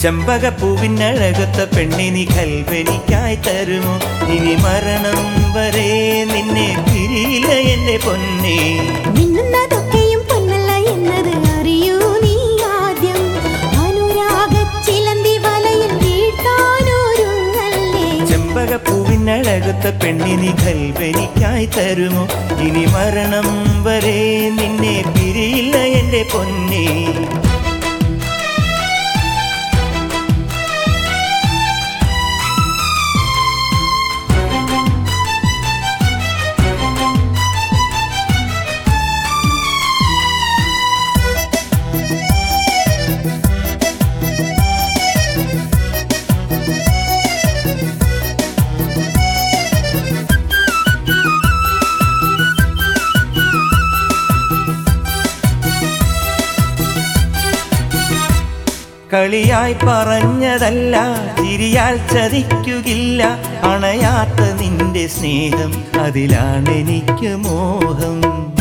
ചെമ്പകപ്പൂവിനഴകത്ത പെണ്ണിനി കൽവനിക്കായി തരുമോ ഇനി മരണം വരെ നിന്നെ പിരിയില്ല എന്റെ പൊന്നേ മിന്നുന്നതൊക്കെയും പൊന്നല്ല എന്നത് അറിയൂ നീ ആദ്യം അനുരാഗ ചിലന്തി വലയിൽ വീഴ്ത്താനൊരുങ്ങല്ലേ ചെമ്പകപ്പൂവിനഴകത്ത പെണ്ണിനി കൽവനിക്കായി തരുമോ ഇനി മരണം വരെ നിന്നെ പിരിയില്ല എന്റെ പൊന്നേ കളിയായി പറഞ്ഞതല്ല ചിരിയാൽ ചതിക്കുകില്ല അണയാത്ത നിന്റെ സ്നേഹം അതിലാണ് എനിക്ക് മോഹം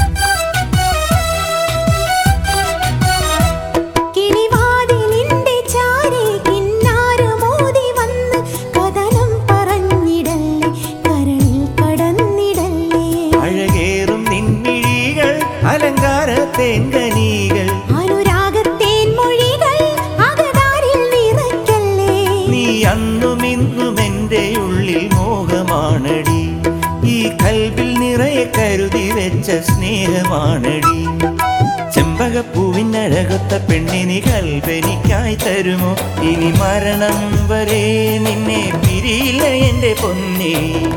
കിളിവാതിലിന്റെ ചാരെ കിന്നാരമോതി വന്ന് കഥനം പറഞ്ഞിടല്ലേ കരളിൽ കടന്നിടല്ലേ അഴകേറും നിൻമിഴികൾ അലങ്കാര തേൻകനികൾ അനുരാഗത്തേൻ മൊഴികൾ അകതാരിൽ നിറയ്ക്കല്ലേ നീ അന്നും ഇന്നും എൻ്റെ ഉള്ളിൽ മോഹമാണടി ഈ കൽവിൽ നിറയെ കരുതി വെച്ച സ്നേഹമാണടി ചെമ്പകപ്പൂവിനഴകൊത്ത പെണ്ണിനി കൽവനിക്കായി തരുമോ ഇനി മരണം വരെ നിന്നെ പിരിയില്ല എൻ്റെ പൊന്നേ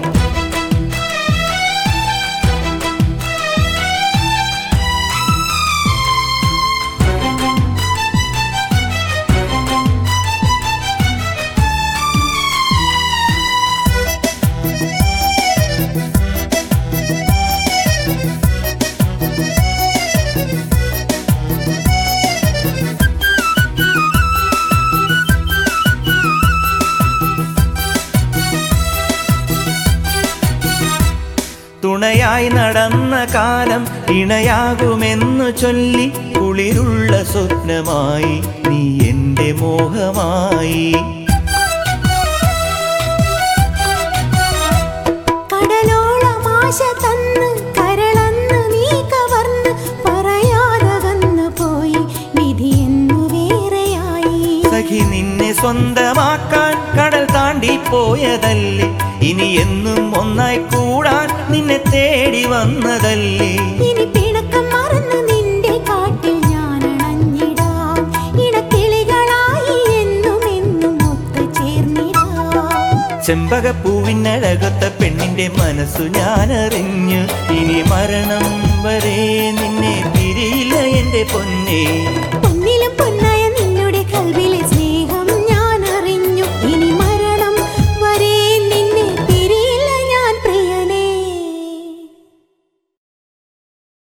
തുണയായി നടന്ന കാലം ഇണയാകുമെന്നു ചൊല്ലി കുളിരുള്ള സ്വപ്നമായി നീ എൻ്റെ മോഹമായി കടലോളമാശ തന്ന് കരളന്ന് നീ കവർന്ന് പറയാതെ വന്നു പോയി വിധി എന്നു വേറെയായി സഖി നിന്നെ സ്വന്തമാക്കാൻ കടൽ താണ്ടി പോയതല്ലേ ഇനി എന്നും ഒന്നായി കൂടാൻ നിന്നെ തേടി വന്നതല്ലേ ഇനി പിണക്കം മറന്ന് നിന്റെ കാട്ടിൽ ഞാൻ അണഞ്ഞിടാം ഇണക്കിളികളായി എന്നും എന്നും ഒത്തു ചേർന്നിടാം ചെമ്പകപ്പൂവിനഴകൊത്ത പെണ്ണിന്റെ മനസ്സു ഞാൻ അറിഞ്ഞു ഇനി മരണം വരെ നിന്നെ തിരിയില്ല എൻ്റെ പൊന്നേ